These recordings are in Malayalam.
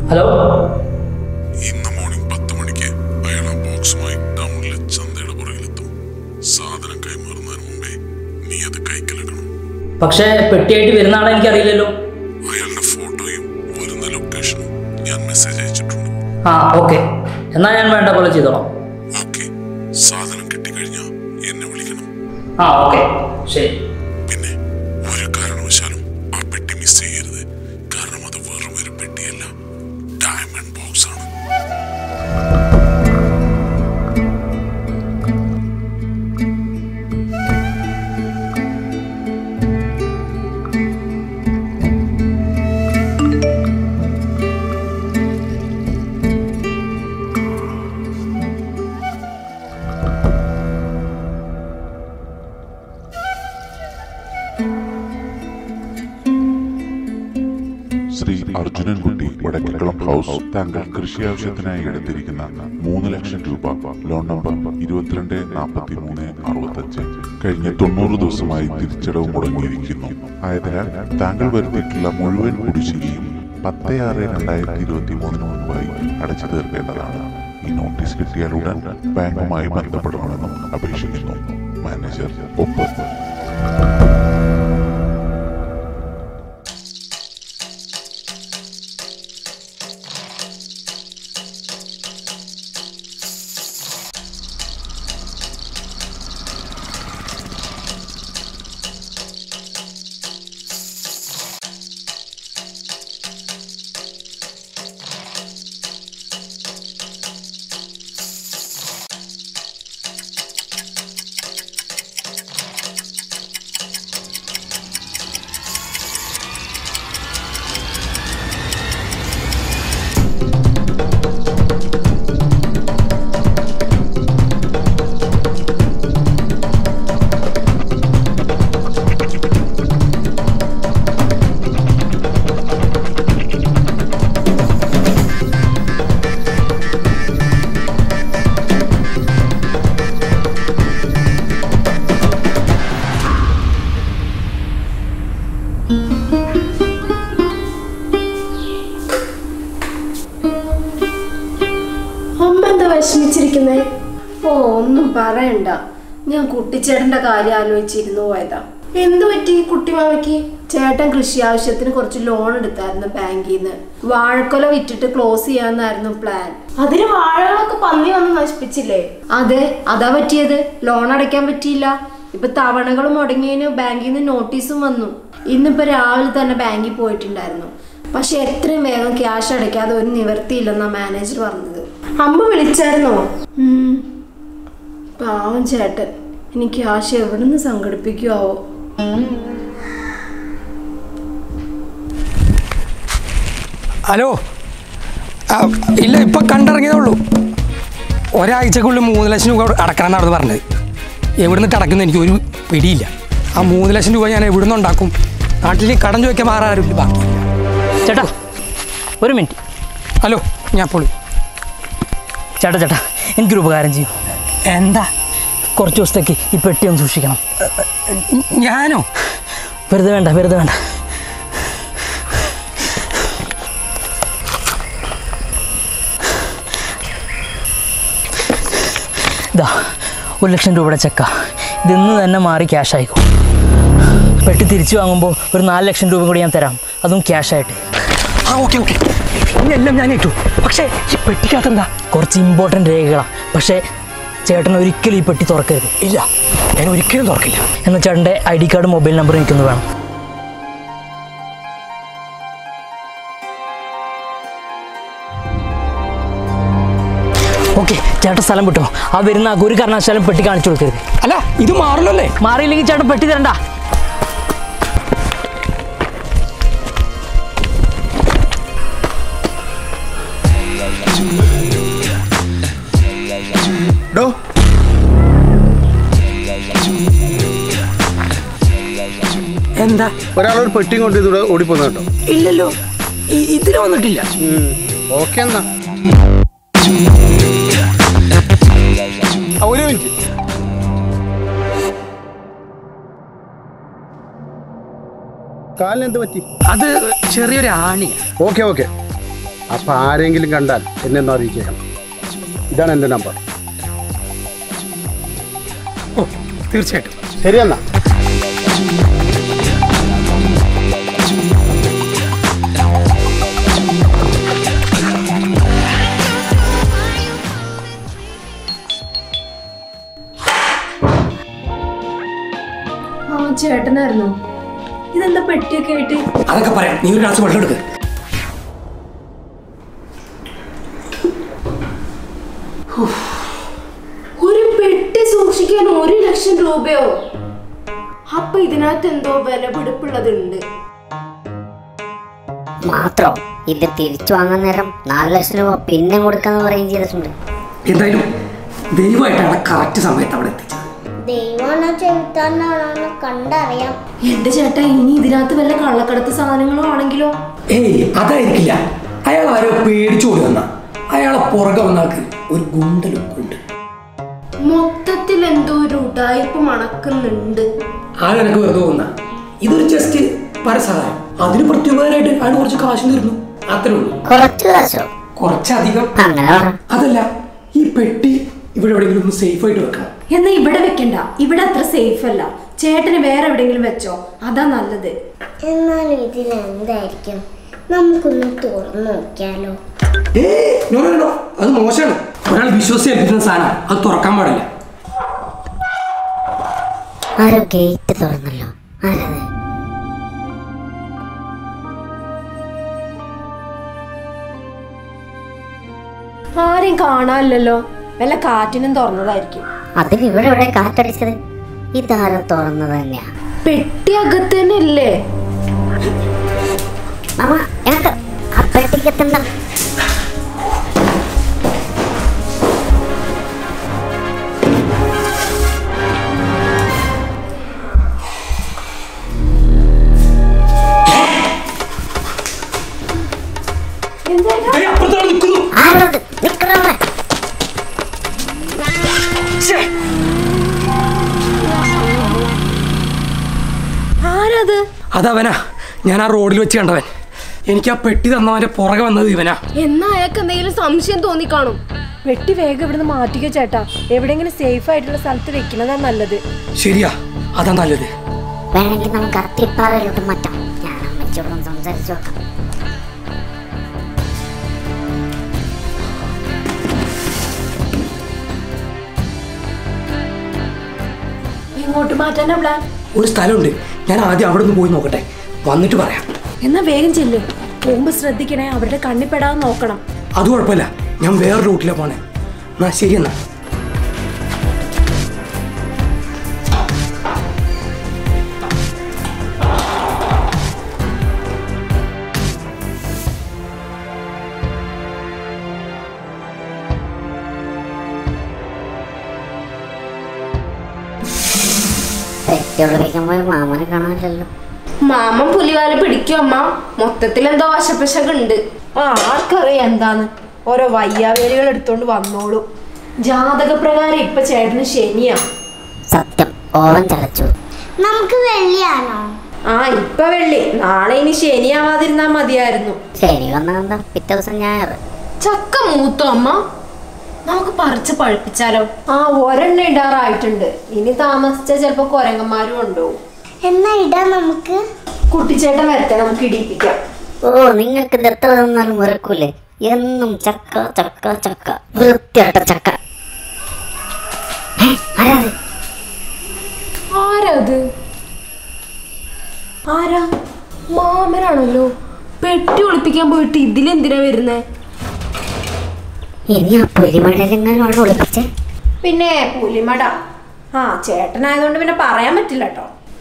ഹലോ ഇന്ന് മോർണിംഗ് പത്ത് മണിക്ക് അയാൾ ആ ബോക്സുമായി ടൗണിലെ ചന്തയുടെ പുറകിലെത്തും സാധനം കൈമാറുന്നതിന് മുമ്പേ നീ അത് കൈക്കലാക്കണം പക്ഷേ പെട്ടിയായിട്ട് വരുന്ന ആളെ എനിക്കറിയില്ലല്ലോ അയാളുടെ ഫോട്ടോയും വരുന്ന ലൊക്കേഷനും ഞാൻ മെസ്സേജ് അയച്ചിട്ടുണ്ട് ആ ഓക്കെ എന്നാൽ ഞാൻ വേണ്ട പോലെ ചെയ്തോളാം ഓക്കെ സാധനം കിട്ടിക്കഴിഞ്ഞാൽ എന്നെ വിളിക്കണം ആ ഓക്കെ ശരി പിന്നെ ഒരു കാരണവശാലും ആ പെട്ടി മിസ് ചെയ്യരുത് കാരണം അത് വെറും ഒരു പെട്ടിയല്ല ഡയമണ്ട് ബോക്സ് ആണ് ശ്രീ അർജുനൻകുട്ടി വടക്കേക്കുളം ഹൗസ് താങ്കൾ കൃഷി ആവശ്യത്തിനായി എടുത്തിരിക്കുന്ന മൂന്ന് ലക്ഷം രൂപ ലോൺ നമ്പർ ഇരുപത്തിരണ്ട് നാൽപ്പത്തി മൂന്ന് അറുപത്തഞ്ച് കഴിഞ്ഞ തൊണ്ണൂറ് ദിവസമായി തിരിച്ചടവ് മുടങ്ങിയിരിക്കുന്നു ആയതിനാൽ താങ്കൾ വരുത്തിയിട്ടുള്ള മുഴുവൻ കുടിശ്ശികയും പത്ത് ആറ് രണ്ടായിരത്തി ഇരുപത്തി മൂന്നിന് മുൻപായി അടച്ചു തീർക്കേണ്ടതാണ് ഈ നോട്ടീസ് കിട്ടിയാൽ ഉടൻ ബാങ്കുമായി ബന്ധപ്പെടണമെന്നും അപേക്ഷിക്കുന്നു മാനേജർ ഒപ്പ് അമ്മ എന്താ വിഷമിച്ചിരിക്കുന്നേ ഓ ഒന്നും പറയണ്ട ഞാൻ കുട്ടിച്ചേട്ടന്റെ കാര്യം ആലോചിച്ചിരുന്നു പോയതാ എന്തു പറ്റി കുട്ടിമാമയ്ക്ക് ചേട്ടൻ കൃഷി ആവശ്യത്തിന് കുറച്ച് ലോൺ എടുത്തായിരുന്നു ബാങ്കിൽ നിന്ന് വാഴക്കൊല വിറ്റിട്ട് ക്ലോസ് ചെയ്യാന്നായിരുന്നു പ്ലാൻ അതിന് വാഴകളൊക്കെ പന്നി വന്ന് നശിപ്പിച്ചില്ലേ അതെ അതാ പറ്റിയത് ലോൺ അടയ്ക്കാൻ പറ്റിയില്ല ഇപ്പൊ തവണകൾ മുടങ്ങിയതിന് ബാങ്കിൽ നിന്ന് നോട്ടീസും വന്നു ഇന്നിപ്പോ രാവിലെ തന്നെ ബാങ്കിൽ പോയിട്ടുണ്ടായിരുന്നു പക്ഷെ എത്രയും വേഗം ക്യാഷ് അടയ്ക്കാതെ ഒരു നിവർത്തിയില്ലെന്നാ മാനേജർ പറഞ്ഞത് അമ്മ വിളിച്ചായിരുന്നോ ഉം. പാവം ചേട്ടൻ ഇനി ക്യാഷ് എവിടുന്ന് സംഘടിപ്പിക്കുവോ ഹലോ ആ, ഇല്ല ഇപ്പം കണ്ടിറങ്ങിയതേ ഉള്ളൂ ഒരാഴ്ചക്കുള്ളിൽ മൂന്ന് ലക്ഷം രൂപ അടക്കണം എന്നാണ് പറഞ്ഞത് എവിടുന്ന് അടക്കുന്ന എനിക്ക് ഒരു പിടിയില്ല ആ മൂന്ന് ലക്ഷം രൂപ ഞാൻ എവിടുന്ന് ഉണ്ടാക്കും നാട്ടിൽ കടം ചോദിക്കാൻ മാറാൻ ആരും ബാക്കിയില്ല ചേട്ടാ ഒരു മിനിറ്റ് ഹലോ ഞാൻ പൊളി ചേട്ടാ ചേട്ടാ എനിക്കൊരു ഉപകാരം ചെയ്യൂ എന്താ കുറച്ച് ദിവസത്തേക്ക് ഈ പെട്ടി ഒന്ന് സൂക്ഷിക്കണം ഞാനോ വെറുതെ വേണ്ട വെറുതെ വേണ്ട ഇതാ ഒരു ലക്ഷം രൂപയുടെ ചെക്ക ഇതിന്ന് തന്നെ മാറി ക്യാഷ് ആയിക്കോ പെട്ടി തിരിച്ചു വാങ്ങുമ്പോൾ ഒരു നാല് ലക്ഷം രൂപ കൂടി ഞാൻ തരാം അതും ക്യാഷ് ആയിട്ട് ആ ഓക്കെ ഓക്കെ എല്ലാം ഞാൻ ഇട്ടു പക്ഷേ ഈ പെട്ടിക്കകത്ത് എന്താ കുറച്ച് ഇമ്പോർട്ടൻ്റ് രേഖകളാണ് പക്ഷേ ചേട്ടൻ ഒരിക്കലും ഈ പെട്ടി തുറക്കരുത് ഇല്ല ഞാൻ ഒരിക്കലും തുറക്കില്ല എന്നാൽ ചേട്ടൻ്റെ I D card mobile number എനിക്കൊന്ന് വേണം ഓക്കെ ചേട്ടൻ സ്ഥലം വിട്ടോ ആ വരുന്ന ആൾക്ക് ഒരു കാരണവശാലും പെട്ടി കാണിച്ചു കൊടുക്കരുത് അല്ല ഇത് മാറില്ലല്ലേ മാറിയില്ലെങ്കിൽ ചേട്ടൻ പെട്ടി തരണ്ട ഡോ എന്താ ഒരാളൊരു പെട്ടിയും കൊണ്ട് ഇതിവിടെ ഓടിപ്പോന്ന കേട്ടോ ഇല്ലല്ലോ ഇ- ഇതില് വന്നിട്ടില്ല ഓക്കെ എന്നാ ആ, ഒരു മിനിറ്റ് കാലിന് എന്ത് പറ്റി അത് ചെറിയൊരു ആണി ഓക്കെ ഓക്കെ അപ്പം ആരെങ്കിലും കണ്ടാൽ എന്നെ ഒന്ന് അറിയിച്ചേക്കണം ഇതാണ് എൻ്റെ നമ്പർ ഓ തീർച്ചയായിട്ടും ശരി എന്നാ ആ ചേട്ടനായിരുന്നോ ഇതെന്താ പെട്ടിയൊക്കെ ആയിട്ട് അതൊക്കെ പറയാം നീ ഒരു ഗ്ലാസ് വെള്ളം എടുക്ക് ഒരു പെട്ടി സൂക്ഷിക്കാൻ ഒരു ലക്ഷം രൂപയോ അപ്പൊ ഇതിനകത്ത് എന്തോ വിലപിടിപ്പുള്ളതുണ്ട് മാത്രം ഇത് തിരിച്ചു വാങ്ങാൻ നേരം നാല് ലക്ഷം രൂപ പിന്നെ കൊടുക്കാന്ന് പറയുകയും ചെയ്തിട്ടുണ്ട് എന്തായാലും ദൈവമായിട്ടാണ് കറക്റ്റ് സമയത്ത് അവിടെ എത്തിച്ചത് ദൈവമാണോ ചെലുത്താനാണോ കണ്ടറിയാം എന്റെ ചേട്ടാ ഇനി ഇതിനകത്ത് വല്ല കള്ളക്കടത്ത് സാധനങ്ങളോ ആണെങ്കിലോ ഏയ് അതായിരിക്കില്ല അയാൾ ആരോ പേടിച്ചു കൊടുക്കുന്ന അയാളെ പുറകെ വന്നാൾക്ക് ഒരു ഗുണ്ടലുണ്ട് മൊത്തത്തിൽ എന്തോ ഒരു ഉടായ്പ മണക്കുന്നുണ്ട് ആ നിനക്ക് വെറുതെ തോന്നുന്ന ഇതൊരു ജസ്റ്റ് പരസഹായം അതിന് പ്രത്യേകമായിട്ട് അയാൾ കുറച്ച് കാശ് തരുന്നു അത്രേ ഉള്ളൂ കുറച്ച് കാശോ കുറച്ചധികം അങ്ങനെ പറ അതല്ല ഈ പെട്ടി ഇവിടെ എവിടെയെങ്കിലും ഒന്ന് സേഫ് ആയിട്ട് വെക്കണം എന്നാ ഇവിടെ വെക്കണ്ട ഇവിടെ അത്ര സേഫ് അല്ല ചേട്ടന് വേറെ എവിടെയെങ്കിലും വെച്ചോ അതാ നല്ലത് എന്നാലും ഇതിൽ എന്തായിരിക്കും നമുക്കൊന്ന് തുറന്നു നോക്കിയാലോ ഏ നോ നോ നോ അത് മോശമാണ് ഒരാൾ വിശ്വസിച്ച് ഏൽപ്പിക്കുന്ന സാധനം അത് തുറക്കാൻ പാടില്ല ആരോ ഗേറ്റ് തുറന്നല്ലോ ആരത് ആരെയും കാണാനില്ലല്ലോ വല്ല കാറ്റിനും തുറന്നതായിരിക്കും അതിന് ഇവിടെ ഇവിടെ കാറ്റടിച്ചത് ഇതാരോ തുറന്നത് തന്നെയാ പെട്ടി അകത്ത് തന്നെ ഇല്ലേ മാമ എനക്ക് അപ്പഴത്തേക്ക് എത്തണ്ട ഏയ്, അപ്പുറത്താണ് നിൽക്കുന്നു ആരത് നിക്കണവിടെ ആരത് അതവനാ ഞാൻ ആ റോഡിൽ വെച്ച് കണ്ടവൻ എനിക്ക് ആ പെട്ടി തന്നവന്റെ പുറകെ വന്നത് ഇവനാ എന്നാ അയാൾക്ക് എന്തെങ്കിലും സംശയം തോന്നിക്കാണും പെട്ടി വേഗം ഇവിടുന്ന് മാറ്റിക്കോ ചേട്ടാ എവിടെയെങ്കിലും സേഫ് ആയിട്ടുള്ള സ്ഥലത്ത് വെക്കണതാ നല്ലത് ശരിയാ അതാ നല്ലത് വേണമെങ്കിൽ നമുക്ക് അത്തിപ്പാറയിലോട്ട് മാറ്റാം ഞാൻ അമ്മച്ചോടും സംസാരിച്ചു നോക്കാം എങ്ങോട്ട് മാറ്റാനാ പ്ലാൻ ഒരു സ്ഥലമുണ്ട് ഞാൻ ആദ്യം അവിടെ നിന്ന് പോയി നോക്കട്ടെ വന്നിട്ട് പറയാം എന്നാ വേഗം ചെല്ല് പോകുമ്പോ ശ്രദ്ധിക്കണേ അവരുടെ കണ്ണിപ്പെടാതെ നോക്കണം അത് കുഴപ്പമില്ല ഞാൻ വേറെ റൂട്ടിലാണ് പോണേ എന്നാ ശരി എന്നാ പെട്ടി ഒളിപ്പിക്കുമ്പോൾ മാമനെ കാണാനില്ലല്ലോ മാമൻ പുലിവാല പിടിക്കും അമ്മ മൊത്തത്തിൽ എന്തോ വശപ്പശകുണ്ട് ആ ആർക്കറിയാം എന്താന്ന് ഓരോ വയ്യാവേലികൾ എടുത്തോണ്ട് വന്നോളൂ ജാതക പ്രകാരം ഇപ്പൊ ചേട്ടന് ശനിയാ സത്യം ഓവൻ ചടച്ചു നമുക്ക് വെള്ളിയാണോ ആ ഇപ്പൊ വെള്ളി നാളെ ഇനി ശനിയാവാതിരുന്നാ മതിയായിരുന്നു ശരി വന്നാ എന്താ പിറ്റേ ദിവസം ഞായർ ചക്ക മൂത്തോ അമ്മ നമുക്ക് പറിച്ച് പഴുപ്പിച്ചാലോ ആ ഒരെണ്ണ ഇടാറായിട്ടുണ്ട് ഇനി താമസിച്ച ചിലപ്പോ കൊരങ്ങന്മാരും ഉണ്ടാവും എന്നാ ഇടാം നമുക്ക് കുട്ടിച്ചേട്ടൻ വരട്ടെ നമുക്ക് ഇടിയിപ്പിക്കാം ഓ നിങ്ങൾക്ക് ഇത് എത്ര തന്നാലും മറക്കൂലേ എന്നും ചക്ക ചക്ക ചക്ക വൃത്തിയായിട്ട ചക്ക ഏ, ആരാത്? ആരത് ആരാ മാമനാണല്ലോ പെട്ടി ഒളിപ്പിക്കാൻ പോയിട്ട് ഇതിലെന്തിനാ വരുന്നേ ഇനി ആ പുലിമഴലെങ്ങാനും ഒളിപ്പിച്ചേ പിന്നെ പുലിമട ആ ചേട്ടനായതുകൊണ്ട് പിന്നെ പറയാൻ പറ്റില്ല കേട്ടോ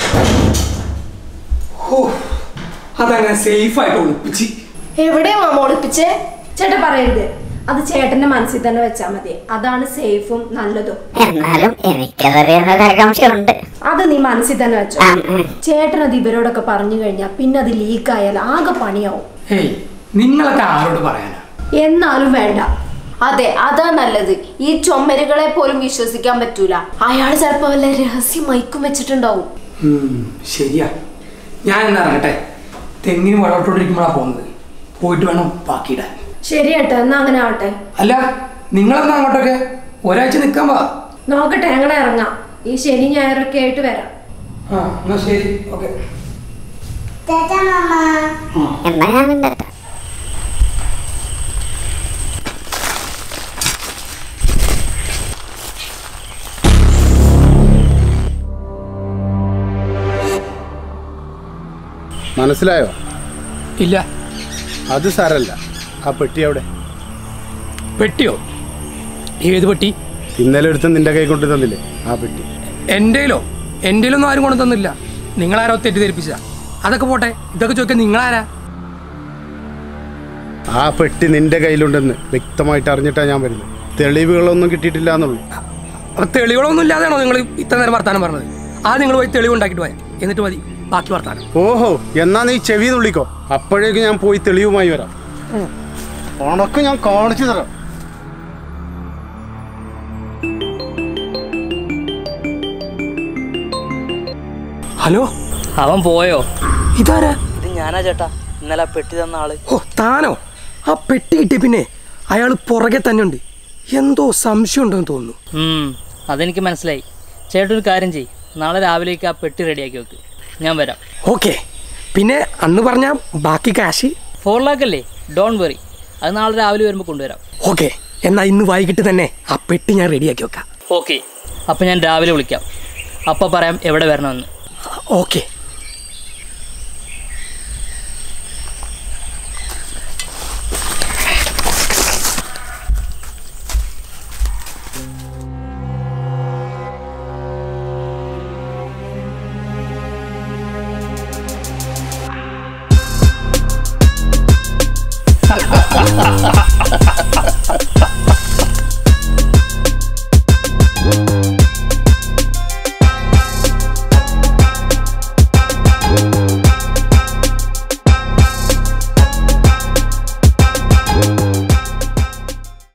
ഓ അതങ്ങനെ സേഫ് ആയിട്ട് ഒളിപ്പിച്ച് എവിടെയാ മാമ ഒളിപ്പിച്ചേ ചേട്ടൻ പറയരുത് അത് ചേട്ടന്റെ മനസ്സിൽ തന്നെ വെച്ചാൽ മതി അതാണ് സേഫും നല്ലതും എന്നാലും എനിക്കതറിയാൻ ഒരു ആകാംക്ഷയുണ്ട് അത് നീ മനസ്സിൽ തന്നെ വെച്ചോ ആ, ഉം. ചേട്ടൻ അത് ഇവരോടൊക്കെ പറഞ്ഞു കഴിഞ്ഞാൽ പിന്നെ അത് ലീക്ക് ആയാൽ ആകെ പണിയാവും ഏയ് നിങ്ങളൊക്കെ ആരോട് പറയാനാ എന്നാലും വേണ്ട അതെ അതാ നല്ലത് ഈ ചുമരുകളെ പോലും വിശ്വസിക്കാൻ പറ്റൂല അയാൾ ചിലപ്പോ വല്ല രഹസ്യം മൈക്കും വെച്ചിട്ടുണ്ടാവും ഉം, ശരിയാ ഞാൻ എന്നാ ഇറങ്ങട്ടെ തെങ്ങിന് വളർത്തോണ്ടിരിക്കുമ്പോഴാണ് പോകുന്നത് പോയിട്ട് വേണം ബാക്കിയിടാൻ ശരി ഏട്ടാ എന്നാ അങ്ങനെ ആവട്ടെ അല്ല നിങ്ങളെന്നാ അങ്ങോട്ടൊക്കെ ഒരാഴ്ച നിൽക്കാൻ വാ നോക്കട്ടെ ഞങ്ങളെ ഇറങ്ങാം ഈ ശനി ഞായറൊക്കെ ആയിട്ട് വരാം ആ എന്നാ ശരി ഓക്കെ ചേട്ടാ മാമ എന്നാ ഞാൻ ഉണ്ടാക്കാം മനസ്സിലായോ ഇല്ല അത് സാരല്ല ആ പെട്ടി അവിടെ പെട്ടിയോ ഏത് പെട്ടി ഇന്നലെ എടുത്ത് നിന്റെ കൈ കൊണ്ട് തന്നില്ലേ ആ പെട്ടി എൻ്റെയിലോ എൻ്റെയിലൊന്നും ആരും കൊണ്ടു തന്നില്ല നിങ്ങളാരോ തെറ്റിദ്ധരിപ്പിച്ച അതൊക്കെ പോട്ടെ ഇതൊക്കെ ചോദിക്കാൻ നിങ്ങളാരാ ആ പെട്ടി നിന്റെ കയ്യിലുണ്ടെന്ന് വ്യക്തമായിട്ട് അറിഞ്ഞിട്ടാണ് ഞാൻ വരുന്നത് തെളിവുകളൊന്നും കിട്ടിയിട്ടില്ല എന്നുള്ളൂ അപ്പൊ തെളിവുകളൊന്നും ഇല്ലാതെയാണോ നിങ്ങൾ ഇത്ര നേരം വർത്താനം പറഞ്ഞത് ആ നിങ്ങൾ പോയി തെളിവ് ഉണ്ടാക്കിയിട്ട് പോയാൽ എന്നിട്ട് മതി ബാക്കി വർത്താനം ഓഹോ എന്നാ നീ ചെവി തുള്ളിക്കോ അപ്പോഴേക്ക് ഞാൻ പോയി തെളിവുമായി വരാം ഉണക്ക് ഞാൻ കാണിച്ചു തരാം ഹലോ അവൻ പോയോ ഇതാരാ ഇത് ഞാനാ ചേട്ടാ ഇന്നലെ ആ പെട്ടി തന്ന ആള് ഓ താനോ ആ പെട്ടി കിട്ടിയ പിന്നെ അയാൾ പുറകെ തന്നെ ഉണ്ട് എന്തോ സംശയം ഉണ്ടെന്ന് തോന്നുന്നു ഉം, അതെനിക്ക് മനസ്സിലായി ചേട്ടൻ ഒരു കാര്യം ചെയ്യ് നാളെ രാവിലേക്ക് ആ പെട്ടി റെഡിയാക്കി വെക്ക് ഞാൻ വരാം ഓക്കെ പിന്നെ അന്ന് പറഞ്ഞ ബാക്കി കാശ് ഫോർ ലാക്ക് അല്ലേ ഡോൺ വെറി അത് നാളെ രാവിലെ വരുമ്പോൾ കൊണ്ടുവരാം ഓക്കെ എന്നാ ഇന്ന് വൈകിട്ട് തന്നെ ആ പെട്ടി ഞാൻ റെഡിയാക്കി വെക്കാം ഓക്കെ അപ്പം ഞാൻ രാവിലെ വിളിക്കാം അപ്പം പറയാം എവിടെ വരണമെന്ന് ഓക്കെ